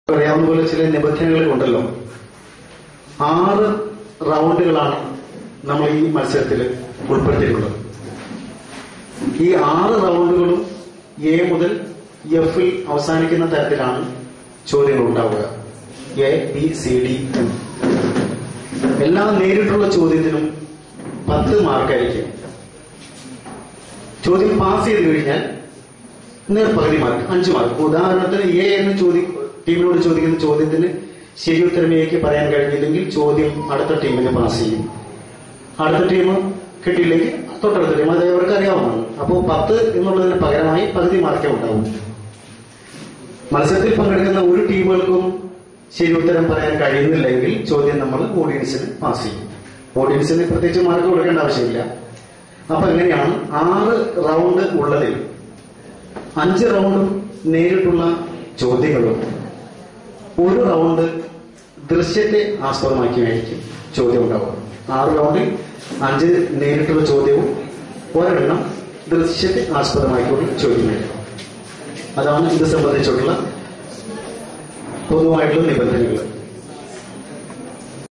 അറിയാവുന്ന പോലെ ചില നിബന്ധനകൾ ഉണ്ടല്ലോ ആറ് റൗണ്ടുകളാണ് നമ്മൾ ഈ മത്സരത്തിൽ ഉൾപ്പെടുത്തിയിട്ടുള്ളത് ഈ ആറ് റൗണ്ടുകളും എ മുതൽ എഫിൽ അവസാനിക്കുന്ന തരത്തിലാണ് ചോദ്യങ്ങൾ ഉണ്ടാവുക A B C D M എല്ലാ നേരിട്ടുള്ള ചോദ്യത്തിനും പത്ത് മാർക്കായിരിക്കും ചോദ്യം പാസ് ചെയ്ത് കഴിഞ്ഞാൽ നേർപകുതി മാർക്ക് അഞ്ച് മാർക്ക് ഉദാഹരണത്തിന് എ എന്ന് ചോദി ടീമിനോട് ചോദിക്കുന്ന ചോദ്യത്തിന് ശരി ഉത്തരം എക്ക് പറയാൻ കഴിഞ്ഞില്ലെങ്കിൽ ചോദ്യം അടുത്ത ടീമിന് പാസ് ചെയ്യും അടുത്ത ടീം കിട്ടിയില്ലെങ്കിൽ തൊട്ടടുത്ത ടീം അത് അവർക്ക് അറിയാവുന്നതാണ് അപ്പോൾ പത്ത് എന്നുള്ളതിന് പകരമായി പകുതി മാർക്കേ ഉണ്ടാവും മത്സരത്തിൽ പങ്കെടുക്കുന്ന ഒരു ടീമുകൾക്കും ശരി ഉത്തരം പറയാൻ കഴിയുന്നില്ലെങ്കിൽ ചോദ്യം നമ്മൾ ഓഡിയൻസിന് പാസ് ചെയ്യും ഓഡിയൻസിന് പ്രത്യേകിച്ച് മാർക്ക് കൊടുക്കേണ്ട ആവശ്യമില്ല അപ്പൊ എങ്ങനെയാണ് ആറ് റൗണ്ട് ഉള്ളതിൽ അഞ്ച് റൗണ്ടും നേരിട്ടുള്ള ചോദ്യങ്ങളും ഒരു റൗണ്ട് ദൃശ്യത്തെ ആസ്പദമാക്കിയായിരിക്കും ചോദ്യം ഉണ്ടാവുക ആറ് റൗണ്ടിൽ അഞ്ച് നേരിട്ടുള്ള ചോദ്യവും ഒരെണ്ണം ദൃശ്യത്തെ ആസ്പദമാക്കിയുള്ള ചോദ്യമായിരിക്കും അതാണ് ഇത് സംബന്ധിച്ചിട്ടുള്ള പൊതുവായിട്ടുള്ള നിബന്ധനകൾ